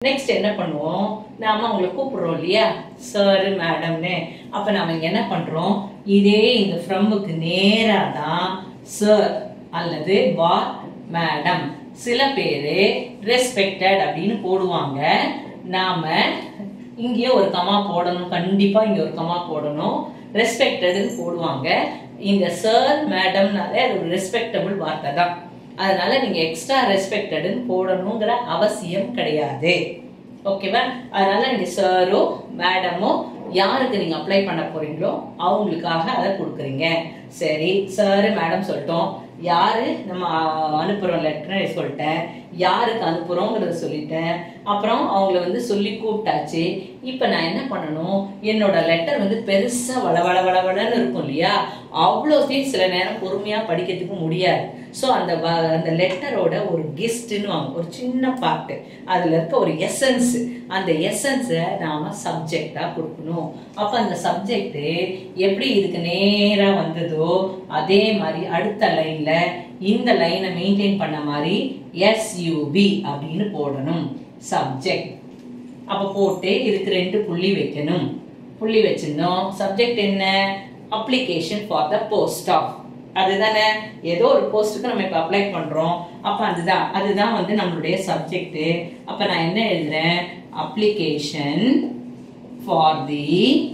next என்ன பண்ணுவோம் நாம அவங்கள கூப்பிடுறோம் இல்லையா சார் மேடம்னு அப்ப நாம இங்க என்ன பண்றோம் இதே இந்த ஃப்ரம்முக்கு நேரா தான் சார் அல்லது வா மேடம் சில பேரு ரெஸ்பெக்டட் அப்படின்னு போடுவாங்க நாம இங்கேயே ஒரு கமா போடணும் கண்டிப்பா இங்க ஒரு கமா போடணும் ரெஸ்பெக்டட்னு போடுவாங்க இந்த சார் மேடம்னாலே அது ஒரு ரெஸ்பெக்டபிள் வார்த்தை தான் அதனால நீங்க எக்ஸ்ட்ரா ரெஸ்பெக்டட்னு போடணுங்கிற அவசியம் கிடையாது ஓகேவா அதனால நீங்க சாரோ மேடமோ யாருக்கு நீங்க அப்ளை பண்ண போறீங்களோ அவங்களுக்காக அதை கொடுக்குறீங்க சரி சார் மேடம் சொல்லிட்டோம் யாரு நம்ம அஹ், அனுப்புறோம் லெட்டர் சொல்லிட்டேன் யாருக்கு அனுப்புறோங்கிறத சொல்லிட்டேன் அப்புறம் அவங்கள வந்து சொல்லி கூப்பிட்டாச்சு இப்போ நான் என்ன பண்ணணும் என்னோட லெட்டர் வந்து பெருசா வள வள வள வளன்னு இருக்கும் இல்லையா அவ்வளோத்தையும் சில நேரம் பொறுமையா படிக்கிறதுக்கு முடியாது ஸோ அந்த வ- அந்த லெட்டரோட ஒரு கெஸ்ட்னு வாங்க ஒரு சின்ன பார்ட்டு அதுல இருக்க ஒரு எசன்ஸ் அந்த எசன்ஸை நாம சப்ஜெக்டா கொடுக்கணும் அப்ப அந்த சப்ஜெக்ட் எப்படி இதுக்கு நேரா வந்ததோ அதே மாதிரி அடுத்த லைன்ல இந்த லைனை மெயின்டைன் பண்ண மாதிரி எஸ்யூபி அப்படின்னு போடணும் சப்ஜெக்ட் அப்ப போட்டு இதுக்கு ரெண்டு புள்ளி வைக்கணும் புள்ளி வச்சிருந்தோம் சப்ஜெக்ட் என்ன application for the post of அதுதானே ஏதோ ஒரு போஸ்ட்டுக்கு நம்ம இப்போ அப்ளை பண்றோம் அப்ப அதுதான் அதுதான் வந்து நம்மளுடைய சப்ஜெக்ட் அப்ப நான் என்ன எழுதுறேன் application for the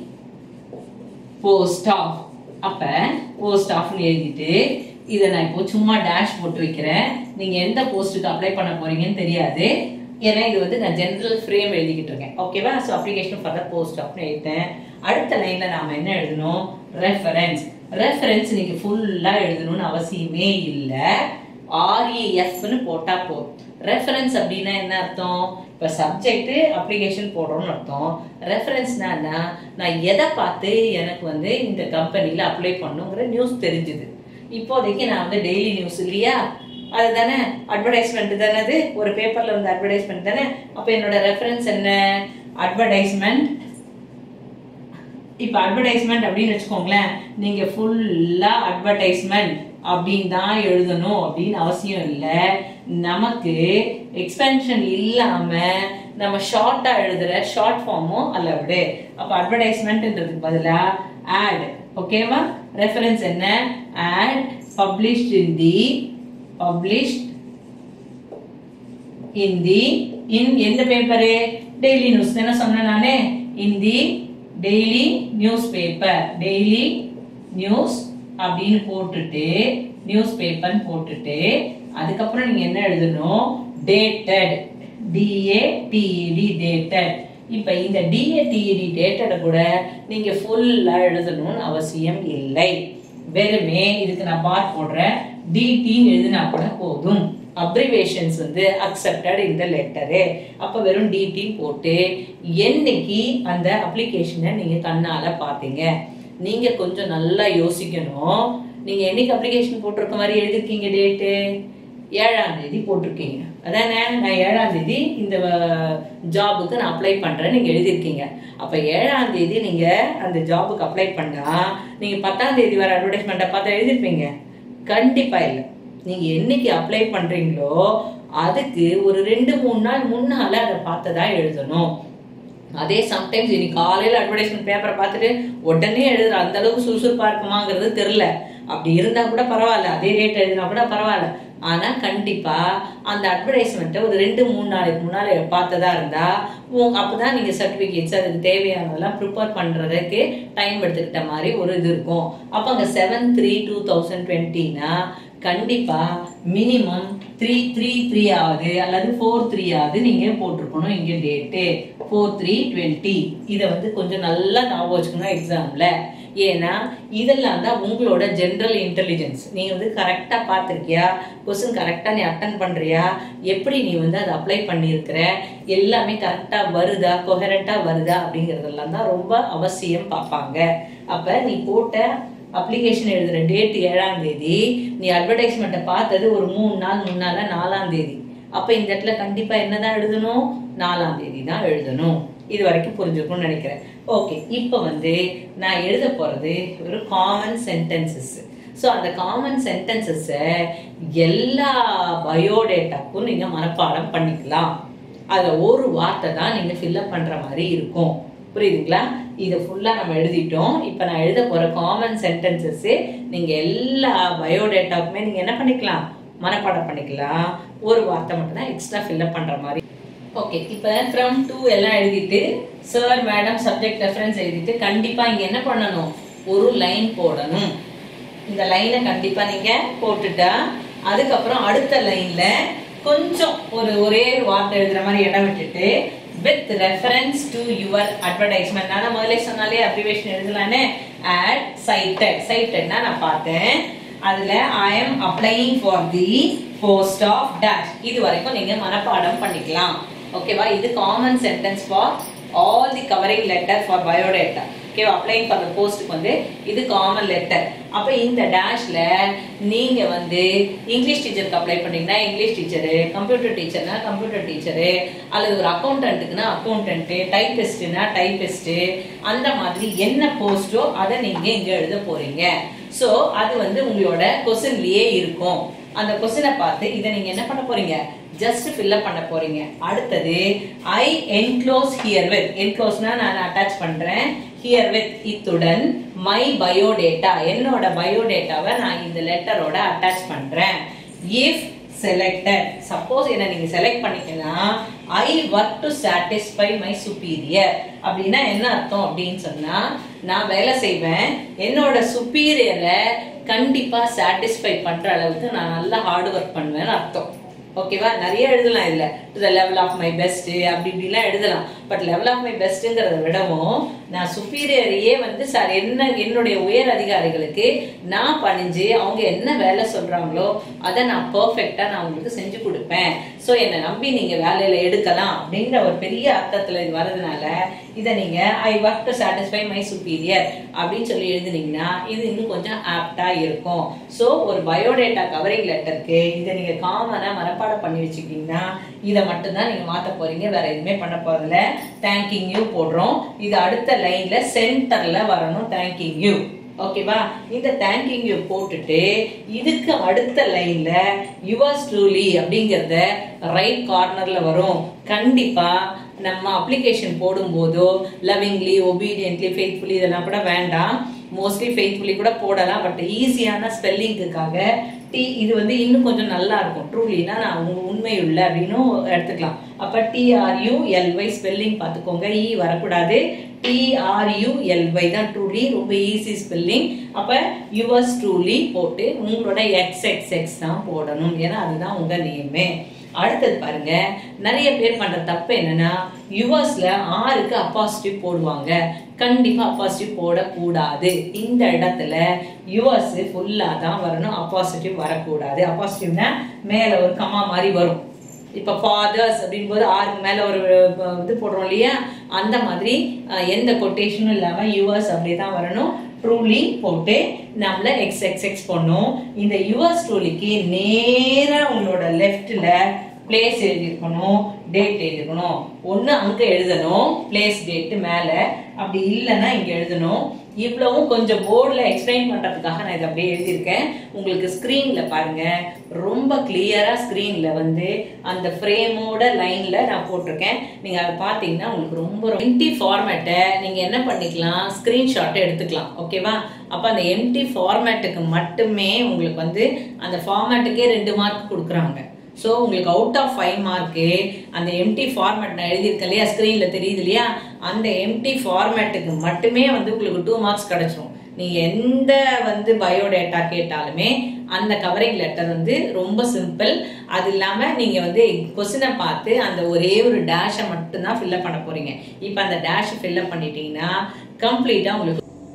post of அப்ப போஸ்ட் ஆஃப்னு எழுதிட்டு இதை நான் இப்போ சும்மா டேஷ் போட்டு வைக்கிறேன் நீங்க எந்த போஸ்ட்டுக்கு அப்ளை பண்ண போறீங்கன்னு தெரியாது ஏன்னா இது வந்து நான் ஜென்ரல் ஃப்ரேம் எழுதிக்கிட்டு இருக்கேன் ஓகேவா so application for the post ஆஃப்னு எழுதிட்டேன் அடுத்த லைன்ல நாம என்ன எழுதணும் ரெஃபரன்ஸ் ரெஃபரன்ஸ் நீங்க ஃபுல்லா எழுதணும்னு அவசியமே இல்லை ஆர்இஎஃப்னு போட்டா போதும் ரெஃபரன்ஸ் அப்படின்னா என்ன அர்த்தம் இப்போ சப்ஜெக்ட் அப்ளிகேஷன் போடுறோம்னு அர்த்தம் ரெஃபரன்ஸ்னா என்ன நான் எதை பார்த்து எனக்கு வந்து இந்த கம்பெனியில் அப்ளை பண்ணுங்கிற நியூஸ் தெரிஞ்சுது இப்போதைக்கு நான் வந்து டெய்லி நியூஸ் இல்லையா அதுதானே அட்வர்டைஸ்மெண்ட் தானே அது ஒரு பேப்பர்ல வந்து அட்வர்டைஸ்மெண்ட் தானே அப்போ என்னோட ரெஃபரன்ஸ் என்ன அட்வர்டைஸ்மெண்ட் இப்போ அட்வர்டைஸ்மெண்ட் அப்படின்னு வச்சுக்கோங்களேன் நீங்க ஃபுல்லா அட்வர்டைஸ்மெண்ட் அப்படின்னு தான் எழுதணும் அப்படின்னு அவசியம் இல்லை நமக்கு எக்ஸ்பென்ஷன் இல்லாம நம்ம ஷார்ட்டா எழுதுற ஷார்ட் ஃபார்மும் அல்ல விடு அப்ப அட்வர்டைஸ்மெண்ட்ன்றதுக்கு பதிலா ஆட் ஓகேவா ரெஃபரன்ஸ் என்ன ad published in the published in the in எந்த பேப்பரு டெய்லி நியூஸ் தானே சொன்னேன் நானே in the daily news paper daily news அப்படின்னு போட்டுட்டு நியூஸ் பேப்பர்னு போட்டுட்டு அதுக்கப்புறம் நீங்க என்ன எழுதணும் டேட்டட் டிஏடிஇடி டேட்டட் இப்ப இந்த டிஏடிஇடி டேட்டட கூட நீங்க ஃபுல்லா எழுதணும்னு அவசியம் இல்லை வெறுமே இதுக்கு நான் பார் போடுறேன் டிடின்னு எழுதினா கூட போதும் அப்ரிவேஷன்ஸ் வந்து அக்செப்டட் இந்த லெட்டரு அப்ப வெறும் டிடின்னு போட்டு என்னைக்கு அந்த அப்ளிகேஷனை நீங்க கண்ணால பாத்தீங்க நீங்க கொஞ்சம் நல்லா யோசிக்கணும் நீங்க என்னைக்கு அப்ளிகேஷன் போட்டிருக்க மாதிரி எழுதிருக்கீங்க டேட்டு ஏழாம் தேதி போட்டிருக்கீங்க அதானே நான் ஏழாம் தேதி இந்த ஜாபுக்கு நான் அப்ளை பண்றேன்னு நீங்க எழுதியிருக்கீங்க அப்ப ஏழாம் தேதி நீங்க அந்த ஜாபுக்கு அப்ளை பண்ணா நீங்க பத்தாம் தேதி வர அட்வர்டைஸ்மெண்ட்டை பார்த்து எழுதிருப்பீங்க கண்டிப்பா இல்லை நீங்க என்னைக்கு அப்ளை பண்றீங்களோ அதுக்கு ஒரு ரெண்டு மூணு நாள் முன்னால அதை பார்த்ததா எழுதணும் அதே சம்டைம்ஸ் இன்னைக்கு காலையில அட்வர்டைஸ்மெண்ட் பேப்பரை பார்த்துட்டு உடனே எழுதுற அந்த அளவுக்கு சுறுசுறுப்பா இருக்குமாங்கிறது தெரியல அப்படி இருந்தா கூட பரவாயில்ல அதே டேட் எழுதினா கூட பரவாயில்ல ஆனா கண்டிப்பா அந்த அட்வர்டைஸ்மெண்ட்டை ஒரு ரெண்டு மூணு நாளைக்கு முன்னால பார்த்ததா இருந்தா உங்க- அப்பதான் நீங்க சர்டிபிகேட்ஸ் அதுக்கு தேவையானதெல்லாம் ப்ரிப்பேர் பண்றதுக்கு டைம் எடுத்துக்கிட்ட மாதிரி ஒரு இது இருக்கும் அப்ப அங்க செவன் த்ரீ டூ தௌசண்ட் டுவெண்ட்டினா கண்டிப்பா மினிமம் த்ரீ த்ரீ த்ரீ ஆகுது அல்லது ஃபோர் த்ரீ ஆகுது நீங்க போட்டிருக்கணும் இங்க டேட்டு ஃபோர் த்ரீ டுவெண்ட்டி இதை வந்து கொஞ்சம் நல்லா ஞாபகம் வச்சுக்கணும் எக்ஸாம்ல ஏன்னா இதெல்லாம் தான் உங்களோட ஜென்ரல் இன்டெலிஜென்ஸ் நீ வந்து கரெக்டா பார்த்திருக்கியா கொஸ்டின் கரெக்டா நீ அட்டன் பண்றியா எப்படி நீ வந்து அதை அப்ளை பண்ணியிருக்கிற எல்லாமே கரெக்டா வருதா கொஹரண்டா வருதா அப்படிங்கறதெல்லாம் தான் ரொம்ப அவசியம் பார்ப்பாங்க அப்ப நீ போட்ட அப்ளிகேஷன் எழுதுற டேட் ஏழாம் தேதி நீ அட்வர்டைஸ்மெண்ட்டை பார்த்தது ஒரு மூணு நாள் முன்னால நாலாம் தேதி அப்ப இந்த இடத்துல கண்டிப்பா என்னதான் எழுதணும் நாலாம் தேதி தான் எழுதணும் இது வரைக்கும் புரிஞ்சுக்கணும்னு நினைக்கிறேன் ஓகே இப்போ வந்து நான் எழுத போறது ஒரு காமன் சென்டென்சஸ் ஸோ அந்த காமன் சென்டென்சஸை எல்லா பயோடேட்டாக்கும் நீங்க மனப்பாடம் பண்ணிக்கலாம் அதுல ஒரு வார்த்தை தான் நீங்க ஃபில்அப் பண்ற மாதிரி இருக்கும் புரியுதுங்களா இதை ஃபுல்லா நம்ம எழுதிட்டோம் இப்போ நான் எழுத போற காமன் சென்டென்சஸ் நீங்க எல்லா பயோடேட்டாவுக்குமே நீங்க என்ன பண்ணிக்கலாம் மனப்பாடம் பண்ணிக்கலாம் ஒரு வார்த்தை மட்டும் தான் எக்ஸ்ட்ரா ஃபில்அப் பண்ற மாதிரி ஓகே இப்போ ஃப்ரம் டூ எல்லாம் எழுதிட்டு சார் மேடம் சப்ஜெக்ட் ரெஃபரன்ஸ் எழுதிட்டு கண்டிப்பா இங்க என்ன பண்ணணும் ஒரு லைன் போடணும் இந்த லைனை கண்டிப்பா நீங்க போட்டுட்டா அதுக்கப்புறம் அடுத்த லைன்ல கொஞ்சம் ஒரு ஒரே ஒரு வார்த்தை எழுதுற மாதிரி இடம் விட்டுட்டு with reference to your advertisement நான் முதல்ல சொன்னாலே அப்ரிவேஷன் எழுதலானே ஆட் சைட்டட் சைட்டட்னா நான் பார்த்தேன் அதுல I am applying for the post of dash இது வரைக்கும் நீங்க மனப்பாடம் பண்ணிக்கலாம் ஓகேவா இது common sentence for all the covering letter for biodata ஓகேவா அப்ளைங் ஃபார் த போஸ்ட்டுக்கு வந்து இது காமன் லெட்டர் அப்போ இந்த டேஷ்ல நீங்க வந்து இங்கிலீஷ் டீச்சருக்கு அப்ளை பண்ணீங்கன்னா இங்கிலீஷ் டீச்சரு கம்ப்யூட்டர் டீச்சர்னா கம்ப்யூட்டர் டீச்சரு அல்லது ஒரு அக்கௌண்டன்ட்டுக்குன்னா அக்கௌண்டன்ட்டு டைபிஸ்ட்னா டைபிஸ்ட்டு அந்த மாதிரி என்ன போஸ்டோ அதை நீங்க இங்க எழுத போறீங்க ஸோ அது வந்து உங்களோட கொஸ்டின்லயே இருக்கும் அந்த கொஸ்டினை பார்த்து இதை நீங்க என்ன பண்ண போறீங்க ஜஸ்ட் ஃபில்அப் பண்ண போறீங்க அடுத்தது ஐ என்க்ளோஸ் ஹியர் வித் என்க்ளோஸ்னா நான் அட்டாச் பண்றேன் ஹியர் வித் இத்துடன் மை பயோடேட்டா என்னோட பயோடேட்டாவை நான் இந்த லெட்டரோட அட்டாச் பண்றேன் இஃப் செலக்டட் சப்போஸ் என்ன நீங்க செலக்ட் பண்ணிக்கனா I work to satisfy my superior அப்படின்னா என்ன அர்த்தம் அப்படின்னு சொன்னா நான் வேலை செய்வேன் என்னோட சுப்பீரியரை கண்டிப்பா சாட்டிஸ்ஃபை பண்ற அளவுக்கு நான் நல்லா ஹார்ட் ஒர்க் பண்ணுவேன்னு அர்த்தம் ஓகேவா நிறைய எழுதலாம் இதுல to the level of my best அப்படி இப்படிலாம் எழுதலாம் பட் லெவல் ஆஃப் மை பெஸ்ட்ங்கிறத விடவும் நான் சுப்பீரியரையே வந்து சார் என்ன என்னுடைய உயர் அதிகாரிகளுக்கு நான் பணிஞ்சு அவங்க என்ன வேலை சொல்றாங்களோ அதை நான் பர்ஃபெக்டா நான் உங்களுக்கு செஞ்சு கொடுப்பேன் ஸோ என்னை நம்பி நீங்க வேலையில எடுக்கலாம் அப்படிங்கிற ஒரு பெரிய அர்த்தத்துல இது வரதுனால இதை நீங்க I work to satisfy my superior அப்படின்னு சொல்லி எழுதுனீங்கன்னா இது இன்னும் கொஞ்சம் ஆப்டா இருக்கும் ஸோ ஒரு பயோடேட்டா கவரிங் லெட்டருக்கு இதை நீங்க காமனா மனப்பாடம் பண்ணி வச்சுக்கிட்டீங்கன்னா இதை மட்டும்தான் நீங்க மாத்த போறீங்க வேற எதுவுமே பண்ண போறதில்ல தேங்கிங் யூ போடுறோம் இது அடுத்த லைன்ல சென்டர்ல வரணும் தேங்கிங் யூ ஓகேவா இந்த தேங்கிங் யூ போட்டுட்டு இதுக்கு அடுத்த லைன்ல யுவர்ஸ் ட்ரூலி அப்படிங்கறத ரைட் கார்னர்ல வரும் கண்டிப்பா நம்ம அப்ளிகேஷன் போடும்போதோ லவ்விங்லி ஒபீடியன்ட்லி ஃபெய்த்ஃபுல்லி இதெல்லாம் கூட வேண்டாம் மோஸ்ட்லி ஃபெய்த்ஃபுல்லி கூட போடலாம் பட் ஈஸியான ஸ்பெல்லிங்க்குக்காக டி இது வந்து இன்னும் கொஞ்சம் நல்லா இருக்கும் ட்ரூலினா நான் உங்க உண்மையுள்ள அப்படின்னு எடுத்துக்கலாம் அப்ப டிஆர்யூ எல்ஒய் ஸ்பெல்லிங் பார்த்துக்கோங்க இ வரக்கூடாது டிஆர்யூ எல்ஒய் தான் ட்ரூலி ரொம்ப ஈஸி ஸ்பெல்லிங் அப்ப யுவர்ஸ் ட்ரூலி போட்டு உங்களோட எக்ஸ் எக்ஸ் எக்ஸ் தான் போடணும் ஏன்னா அதுதான் உங்க நேமே அடுத்தது பாருங்க நிறைய பேர் பண்ற தப்பு என்னன்னா யுவர்ஸ்ல ஆறுக்கு அப்பாசிட்டிவ் போடுவாங்க கண்டிப்பா அப்பாசிட்டிவ் போடக்கூடாது இந்த இடத்துல யுவர்ஸ் ஃபுல்லா தான் வரணும் அப்பாசிட்டிவ் வரக்கூடாது அப்பாசிட்டிவ்னா மேல ஒரு கம்மா மாதிரி வரும் இப்ப ஃபாதர்ஸ் அப்படின் போது ஆறுக்கு மேல ஒரு அஹ், இது போடுறோம் இல்லையா அந்த மாதிரி அஹ், எந்த கொட்டேஷனும் இல்லாம யுவர்ஸ் அப்படிதான் வரணும் ட்ரூலி போட்டு நம்மள எக்ஸ் எக்ஸ் எக்ஸ் பண்ணும் இந்த யுவர்ஸ் ட்ரூலிக்கு நேரா உங்களோட லெஃப்ட்ல பிளேஸ் எழுதியிருக்கணும் டேட் எழுதிருக்கணும் ஒண்ணு அங்க எழுதணும் பிளேஸ் டேட் மேல அப்படி இல்லைன்னா இங்க எழுதணும் இவ்வளவும் கொஞ்சம் போர்டில் எக்ஸ்பிளைன் பண்றதுக்காக நான் இதை அப்படியே எழுதியிருக்கேன் உங்களுக்கு ஸ்க்ரீன்ல பாருங்க ரொம்ப கிளியரா ஸ்க்ரீன்ல வந்து அந்த ஃப்ரேமோட லைன்ல நான் போட்டிருக்கேன் நீங்க அதை பார்த்தீங்கன்னா உங்களுக்கு ரொம்ப எம்டி ஃபார்மேட்டை நீங்க என்ன பண்ணிக்கலாம் ஸ்கிரீன்ஷாட்டை எடுத்துக்கலாம் ஓகேவா அப்ப அந்த எம்டி ஃபார்மேட்டுக்கு மட்டுமே உங்களுக்கு வந்து அந்த ஃபார்மேட்டுக்கே ரெண்டு மார்க் கொடுக்குறாங்க ஸோ உங்களுக்கு அவுட் ஆஃப் ஃபைவ் மார்க்கு அந்த எம்டி ஃபார்மேட் நான் எழுதியிருக்கேன் இல்லையா ஸ்க்ரீனில் தெரியுது இல்லையா அந்த எம்டி ஃபார்மேட்டுக்கு மட்டுமே வந்து உங்களுக்கு டூ மார்க்ஸ் கிடைச்சிரும் நீங்க எந்த வந்து பயோடேட்டா கேட்டாலுமே அந்த கவரிங் லெட்டர் வந்து ரொம்ப சிம்பிள் அது இல்லாம நீங்க வந்து கொஸ்டினை பார்த்து அந்த ஒரே ஒரு டேஷை மட்டும்தான் ஃபில்அப் பண்ண போறீங்க இப்போ அந்த டேஷ் ஃபில்அப் பண்ணிட்டீங்கன்னா கம்ப்ளீட்டா உங்களுக்கு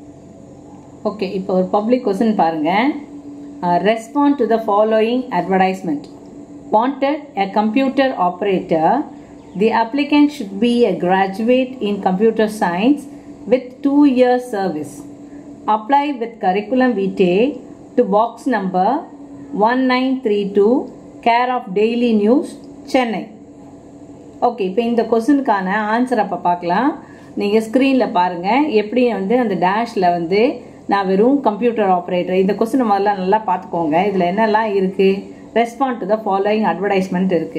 ஓகே இப்போ ஒரு பப்ளிக் கொஸ்டின் பாருங்க respond to the following advertisement wanted a computer operator the applicant should be a graduate in computer science with 2 years service apply with curriculum vitae to box number 1932 care of daily news chennai okay இப்போ இந்த கொஸ்டினுக்கான answer அப்போ பார்க்கலாம் நீங்கள் ஸ்க்ரீனில் பாருங்கள் எப்படி வந்து அந்த டேஷில் வந்து நான் வெறும் கம்ப்யூட்டர் ஆப்ரேட்டர் இந்த கொஸ்டின் முதல்ல நல்லா பார்த்துக்கோங்க இதில் என்னெல்லாம் இருக்குது respond to the following advertisement இருக்குது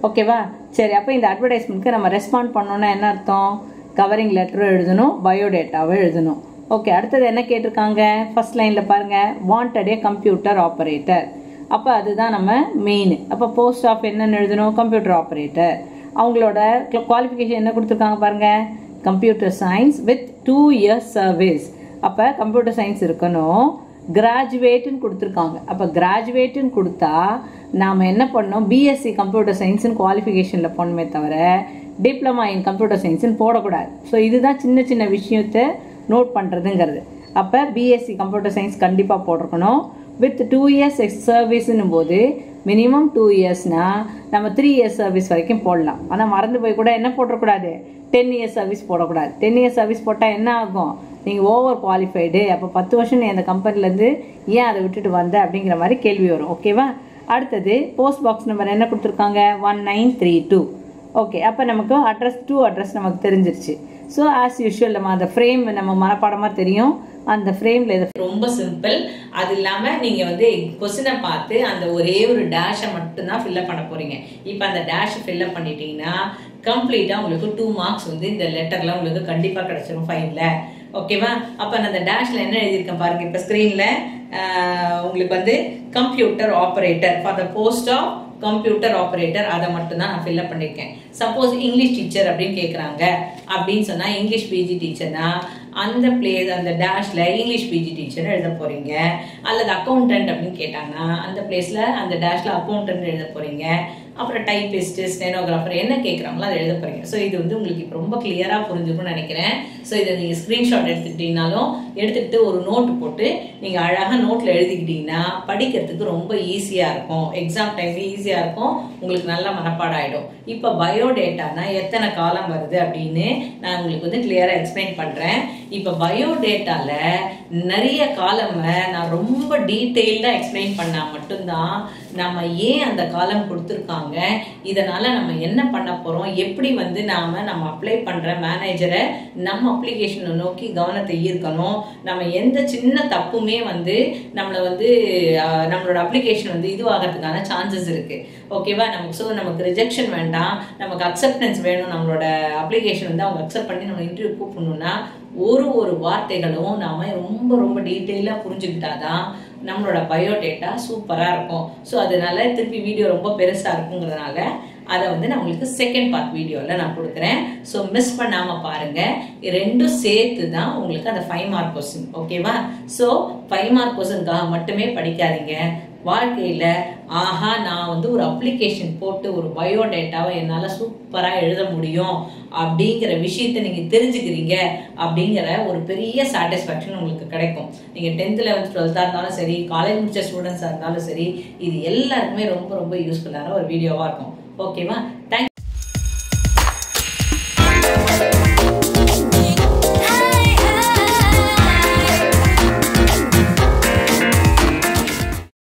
ஓகேவா சரி அப்போ இந்த அட்வர்டைஸ்மெண்ட்க்கு நம்ம ரெஸ்பாண்ட் பண்ணோன்னா என்ன அர்த்தம் கவரிங் லெட்டரும் எழுதணும் பயோடேட்டாவும் எழுதணும் ஓகே அடுத்தது என்ன கேட்டிருக்காங்க ஃபர்ஸ்ட் லைனில் பாருங்கள் வாண்டட் ஏ கம்ப்யூட்டர் ஆப்ரேட்டர் அப்போ அதுதான் நம்ம மெயின் அப்போ போஸ்ட் ஆஃப் என்னன்னு எழுதணும் கம்ப்யூட்டர் ஆப்ரேட்டர் அவங்களோட குவாலிஃபிகேஷன் என்ன கொடுத்துருக்காங்க பாருங்கள் computer science with two years service அப்போ கம்ப்யூட்டர் சயின்ஸ் இருக்கணும் கிராஜுவேட்டுன்னு கொடுத்துருக்காங்க அப்போ கிராஜுவேட்டுன்னு கொடுத்தா நாம் என்ன பண்ணோம் பிஎஸ்சி கம்ப்யூட்டர் சயின்ஸ்னு குவாலிஃபிகேஷனில் பண்ணணுமே தவிர டிப்ளமா இன் கம்ப்யூட்டர் சயின்ஸ்னு போடக்கூடாது ஸோ இதுதான் சின்ன சின்ன விஷயத்தை நோட் பண்ணுறதுங்கிறது அப்போ பிஎஸ்சி கம்ப்யூட்டர் சயின்ஸ் கண்டிப்பாக போட்டிருக்கணும் வித் டூ இயர்ஸ் எக்ஸ் சர்வீஸ்னும் போது மினிமம் டூ இயர்ஸ்னா நம்ம த்ரீ இயர்ஸ் சர்வீஸ் வரைக்கும் போடலாம் ஆனால் மறந்து போய் கூட என்ன போடக்கூடாது டென் இயர்ஸ் சர்வீஸ் போடக்கூடாது டென் இயர்ஸ் சர்வீஸ் போட்டால் என்ன ஆகும் நீங்கள் ஓவர் குவாலிஃபைடு அப்போ பத்து வருஷம் நீ அந்த கம்பெனிலேருந்து ஏன் அதை விட்டுட்டு வந்த அப்படிங்கிற மாதிரி கேள்வி வரும் ஓகேவா அடுத்தது போஸ்ட் பாக்ஸ் நம்பர் என்ன கொடுத்துருக்காங்க one nine three two okay அப்போ நமக்கு அட்ரஸ் டூ அட்ரஸ் நமக்கு தெரிஞ்சிருச்சு ஸோ ஆஸ் யூஷுவல் நம்ம அந்த ஃப்ரேம் நம்ம மனப்பாடமாக தெரியும் அந்த ஃப்ரேமில் இதை ரொம்ப சிம்பிள் அது இல்லாம நீங்க வந்து கொஸ்டினை பார்த்து அந்த ஒரே ஒரு டேஷை மட்டும்தான் ஃபில்அப் பண்ண போறீங்க இப்போ அந்த டேஷ் ஃபில்அப் பண்ணிட்டீங்கன்னா கம்ப்ளீட்டா உங்களுக்கு டூ மார்க்ஸ் வந்து இந்த லெட்டர்ல உங்களுக்கு கண்டிப்பா கிடைச்சிரும் ஃபைன்ல ஓகேவா அப்ப நான் அந்த டேஷ்ல என்ன எழுதியிருக்கேன் பாருங்க இப்ப ஸ்கிரீன்ல உங்களுக்கு வந்து computer operator for the post of computer operator அதை மட்டும் தான் நான் ஃபில்அப் பண்ணியிருக்கேன் சப்போஸ் இங்கிலீஷ் டீச்சர் அப்படின்னு கேட்குறாங்க அப்படின்னு சொன்னால் இங்கிலீஷ் பிஜி டீச்சர்னா அந்த பிளேஸ் அந்த டேஷ்ல இங்கிலீஷ் பிஜி டீச்சர் எழுத போறீங்க அல்லது அக்கௌண்டன்ட் அப்படின்னு கேட்டாங்கன்னா அந்த பிளேஸ்ல அந்த டேஷ்ல அக்கௌண்டன்ட் எழுத போறீங்க அப்புறம் டைப்பிஸ்ட் ஸ்டெனோகிராஃபர் என்ன கேட்குறாங்களோ அதை எழுத போறீங்க ஸோ இது வந்து உங்களுக்கு இப்போ ரொம்ப கிளியராக புரிஞ்சுக்கும்னு நினைக்கிறேன் ஸோ இதை நீங்கள் ஸ்க்ரீன்ஷாட் எடுத்துக்கிட்டீங்கனாலும் எடுத்துக்கிட்டு ஒரு நோட்டு போட்டு நீங்கள் அழகாக நோட்டில் எழுதிக்கிட்டீங்கன்னா படிக்கிறதுக்கு ரொம்ப ஈஸியாக இருக்கும் எக்ஸாம் டைம்ல ஈஸியாக இருக்கும் உங்களுக்கு நல்ல மனப்பாடம் ஆகிடும் இப்போ பயோடேட்டானா எத்தனை காலம் வருது அப்படின்னு நான் உங்களுக்கு வந்து கிளியராக எக்ஸ்பிளைன் பண்ணுறேன் இப்போ பயோடேட்டாவில் நிறைய காலமை நான் ரொம்ப டீட்டெயில்டாக எக்ஸ்பிளைன் பண்ணால் மட்டும்தான் நம்ம ஏன் அந்த காலம் கொடுத்துருக்காங்க இதனால நம்ம என்ன பண்ண போறோம் எப்படி வந்து நாம நம்ம அப்ளை பண்ற மேனேஜரை நம்ம அப்ளிகேஷனை நோக்கி கவனத்தை ஈர்க்கணும் நம்ம எந்த சின்ன தப்புமே வந்து நம்மளை வந்து அஹ், நம்மளோட அப்ளிகேஷன் வந்து இதுவாகிறதுக்கான சான்சஸ் இருக்கு ஓகேவா நமக்கு ஸோ நமக்கு ரிஜெக்ஷன் வேண்டாம் நமக்கு அக்செப்டன்ஸ் வேணும் நம்மளோட அப்ளிகேஷன் வந்து அவங்க அக்செப்ட் பண்ணி நம்ம இன்டர்வியூ கூப்பிடணும்னா ஒரு ஒரு வார்த்தைகளும் நாம ரொம்ப ரொம்ப டீட்டெயிலாக புரிஞ்சுக்கிட்டாதான் நம்மளோட பயோடேட்டா சூப்பராக இருக்கும் ஸோ அதனால திருப்பி வீடியோ ரொம்ப பெருசாக இருக்குங்கிறதுனால அதை வந்து நான் உங்களுக்கு செகண்ட் பார்ட் வீடியோவில் நான் கொடுக்குறேன் ஸோ மிஸ் பண்ணாமல் பாருங்கள் ரெண்டும் சேர்த்து தான் உங்களுக்கு அந்த ஃபைவ் மார்க் கொஸ்டின் ஓகேவா ஸோ ஃபைவ் மார்க் கொஸ்டினுக்காக மட்டுமே படிக்காதீங்க வாழ்க்கையில் ஆஹா நான் வந்து ஒரு அப்ளிகேஷன் போட்டு ஒரு பயோடேட்டாவை என்னால் சூப்பராக எழுத முடியும் அப்படிங்கிற விஷயத்த நீங்கள் தெரிஞ்சுக்கிறீங்க அப்படிங்கிற ஒரு பெரிய சாட்டிஸ்ஃபேக்ஷன் உங்களுக்கு கிடைக்கும் நீங்கள் டென்த் லெவன்த் டுவெல்த்தாக இருந்தாலும் சரி காலேஜ் முடிச்ச ஸ்டூடெண்ட்ஸாக இருந்தாலும் சரி இது எல்லாருக்குமே ரொம்ப ரொம்ப யூஸ்ஃபுல்லான ஒரு வீடியோவாக இருக்கும் ஓகேவா தேங்க்